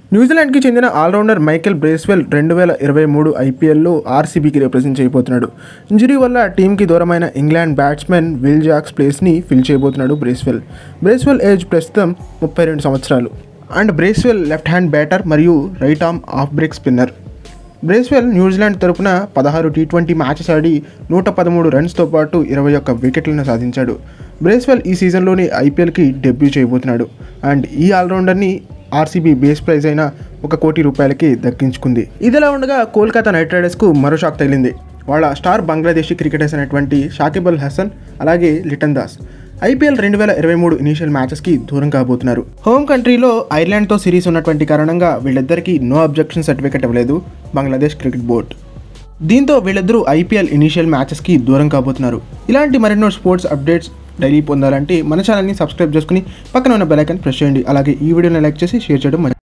న్యూజిలాండ్కి చెందిన allrounder Michael Bracewell రెండు వేల ఇరవై మూడు ఐపీఎల్లో ఆర్సీబీకి రిప్రజెంట్ చేయబోతున్నాడు ఇంజరీ వల్ల టీంకి దూరమైన ఇంగ్లాండ్ బ్యాట్స్మెన్ విల్ జాక్స్ ప్లేస్ని ఫిల్ చేయబోతున్నాడు బ్రేస్వెల్ బ్రేస్వెల్ ఏజ్ ప్రస్తుతం ముప్పై రెండు సంవత్సరాలు and Bracewell left hand batter మరియు right arm off break spinner Bracewell New Zealand తరపున పదహారు టీ ట్వంటీ మ్యాచెస్ ఆడి నూట పదమూడు రన్స్తో పాటు ఇరవై ఒక్క వికెట్లను సాధించాడు బ్రేస్వెల్ ఈ సీజన్లోని ఐపీఎల్కి డెబ్యూ చేయబోతున్నాడు అండ్ ఈ ఆల్రౌండర్ని ఆర్సీబీ బేస్ ప్రైజ్ అయిన ఒక కోటి రూపాయలకి దక్కించుకుంది ఇదిలా ఉండగా కోల్కతా నైట్ రైడర్స్కు మరో షాక్ తగిలింది వాళ్ళ స్టార్ బంగ్లాదేశీ క్రికెటర్స్ అయినటువంటి షాకిబ్ అల్ హసన్ అలాగే లిటన్ దాస్ ఐపీఎల్ రెండు వేల ఇరవై మూడు ఇనీషియల్ మ్యాచెస్కి దూరం కాబోతున్నారు హోమ్ కంట్రీలో ఐర్లాండ్తో సిరీస్ ఉన్నటువంటి కారణంగా వీళ్ళిద్దరికీ నో అబ్జెక్షన్ సర్టిఫికెట్ ఇవ్వలేదు బంగ్లాదేశ్ క్రికెట్ బోర్డ్ దీంతో వీళ్ళిద్దరూ ఐపీఎల్ ఇనీషియల్ మ్యాచెస్కి దూరం కాబోతున్నారు ఇలాంటి మరెన్నో స్పోర్ట్స్ అప్డేట్స్ డైలీ పొందాలంటే మన ఛానల్ని సబ్స్క్రైబ్ చేసుకుని పక్కన ఉన్న బెల్ ఐకాన్ ప్రెస్ చేయండి అలాగే ఈ వీడియోని లైక్ చేసి షేర్ చేయడం మర్చి-